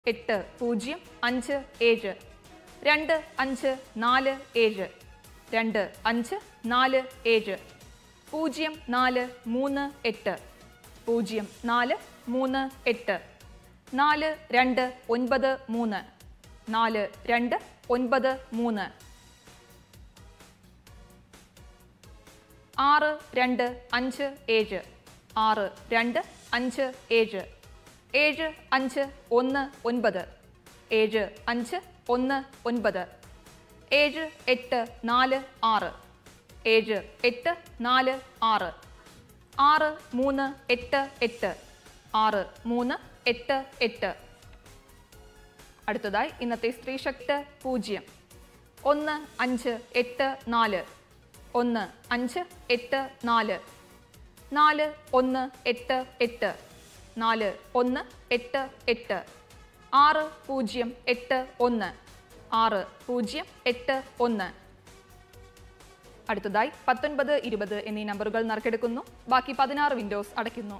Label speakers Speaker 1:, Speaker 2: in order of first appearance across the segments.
Speaker 1: എട്ട് പൂജ്യം അഞ്ച് ഏഴ് രണ്ട് അഞ്ച് നാല് ഏഴ് രണ്ട് അഞ്ച് നാല് ഏഴ് പൂജ്യം നാല് മൂന്ന് എട്ട് പൂജ്യം നാല് മൂന്ന് എട്ട് നാല് രണ്ട് ഒൻപത് മൂന്ന് നാല് രണ്ട് ഒൻപത് മൂന്ന് ആറ് രണ്ട് അഞ്ച് ഏഴ് ആറ് രണ്ട് അഞ്ച് ഏഴ് ഏഴ് അഞ്ച് ഒന്ന് ഒൻപത് ഏഴ് അഞ്ച് ഒന്ന് ഒൻപത് ഏഴ് എട്ട് നാല് ആറ് ഏഴ് എട്ട് നാല് ആറ് ആറ് മൂന്ന് എട്ട് എട്ട് ആറ് മൂന്ന് എട്ട് എട്ട് അടുത്തതായി ഇന്നത്തെ സ്ത്രീ ശക്തി പൂജ്യം ഒന്ന് അഞ്ച് എട്ട് നാല് ഒന്ന് അഞ്ച് എട്ട് നാല് നാല് ഒന്ന് എട്ട് എട്ട് നാല് ഒന്ന് എട്ട് എട്ട് ആറ് പൂജ്യം എട്ട് ഒന്ന് ആറ് പൂജ്യം എട്ട് ഒന്ന് അടുത്തതായി പത്തൊൻപത് ഇരുപത് എന്നീ നമ്പറുകൾ നറുക്കെടുക്കുന്നു ബാക്കി പതിനാറ് വിൻഡോസ് അടയ്ക്കുന്നു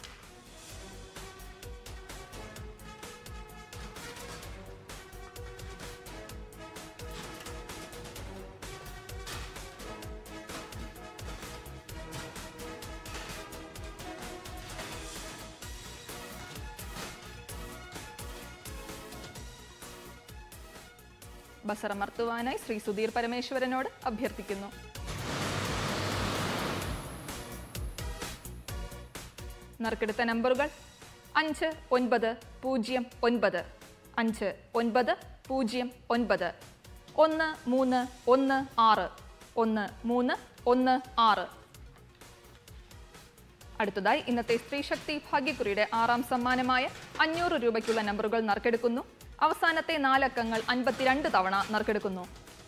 Speaker 1: ബസറമർത്തുവാനായി ശ്രീ സുധീർ പരമേശ്വരനോട് അഭ്യർത്ഥിക്കുന്നു നറുക്കെടുത്ത നമ്പറുകൾ അഞ്ച് ഒൻപത് പൂജ്യം ഒൻപത് അഞ്ച് ഒൻപത് പൂജ്യം ഒൻപത് ഒന്ന് മൂന്ന് ഒന്ന് ആറ് ഒന്ന് മൂന്ന് ഒന്ന് ആറ് അടുത്തതായി ഇന്നത്തെ സ്ത്രീ ശക്തി ഭാഗ്യക്കുറിയുടെ ആറാം സമ്മാനമായ അഞ്ഞൂറ് രൂപയ്ക്കുള്ള നമ്പറുകൾ നറുക്കെടുക്കുന്നു അവസാനത്തെ നാലക്കങ്ങൾ അൻപത്തിരണ്ട് തവണ നറുക്കെടുക്കുന്നു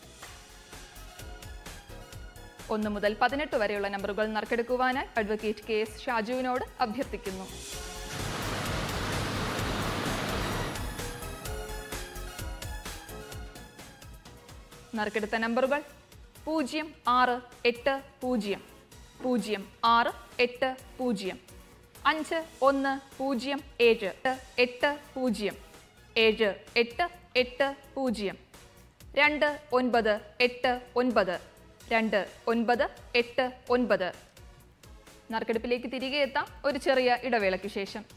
Speaker 1: ഒന്ന് മുതൽ പതിനെട്ട് വരെയുള്ള നമ്പറുകൾ നറുക്കെടുക്കുവാനായി അഡ്വക്കേറ്റ് കെ എസ് ഷാജുവിനോട് അഭ്യർത്ഥിക്കുന്നു നറുക്കെടുത്ത നമ്പറുകൾ പൂജ്യം ആറ് എട്ട് പൂജ്യം പൂജ്യം ആറ് എട്ട് പൂജ്യം അഞ്ച് ഒന്ന് പൂജ്യം ഏഴ് എട്ട് എട്ട് പൂജ്യം ഏഴ് എട്ട് എട്ട് പൂജ്യം രണ്ട് ഒൻപത് എട്ട് ഒൻപത് രണ്ട് ഒൻപത് എട്ട് ഒൻപത് നറുക്കെടുപ്പിലേക്ക് തിരികെ എത്താം ഒരു ചെറിയ ഇടവേളയ്ക്ക് ശേഷം